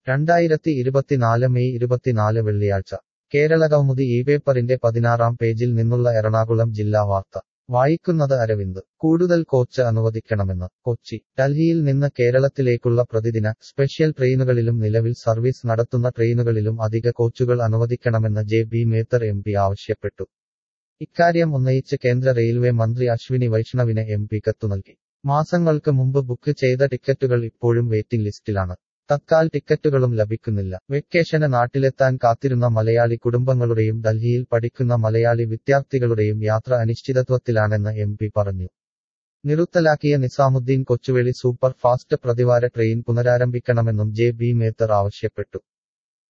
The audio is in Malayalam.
രണ്ടായിരത്തി ഇരുപത്തിനാല് മെയ് ഇരുപത്തിനാല് വെള്ളിയാഴ്ച കേരളകൗമുദി ഈ പേപ്പറിന്റെ പതിനാറാം പേജിൽ നിന്നുള്ള എറണാകുളം ജില്ലാ വാർത്ത വായിക്കുന്നത് അരവിന്ദ് കൂടുതൽ കോച്ച് അനുവദിക്കണമെന്ന് കൊച്ചി ഡൽഹിയിൽ നിന്ന് കേരളത്തിലേക്കുള്ള പ്രതിദിന സ്പെഷ്യൽ ട്രെയിനുകളിലും നിലവിൽ സർവീസ് നടത്തുന്ന ട്രെയിനുകളിലും അധിക കോച്ചുകൾ അനുവദിക്കണമെന്ന് J B Mether M P ആവശ്യപ്പെട്ടു ഇക്കാര്യം ഉന്നയിച്ച് കേന്ദ്ര റെയിൽവേ മന്ത്രി അശ്വിനി വൈഷ്ണവിന് എം പി കത്തു നൽകി മാസങ്ങൾക്ക് മുമ്പ് ബുക്ക് ചെയ്ത ടിക്കറ്റുകൾ ഇപ്പോഴും വെയിറ്റിംഗ് ലിസ്റ്റിലാണ് തത്കാൽ ടിക്കറ്റുകളും ലഭിക്കുന്നില്ല വെക്കേഷന് നാട്ടിലെത്താൻ കാത്തിരുന്ന മലയാളി കുടുംബങ്ങളുടെയും ഡൽഹിയിൽ പഠിക്കുന്ന മലയാളി വിദ്യാർത്ഥികളുടെയും യാത്ര അനിശ്ചിതത്വത്തിലാണെന്ന് എം പി പറഞ്ഞു നിറുത്തലാക്കിയ നിസാമുദ്ദീൻ കൊച്ചുവേളി സൂപ്പർ ഫാസ്റ്റ് പ്രതിവാര ട്രെയിൻ പുനരാരംഭിക്കണമെന്നും ജെ ബി മേത്തർ ആവശ്യപ്പെട്ടു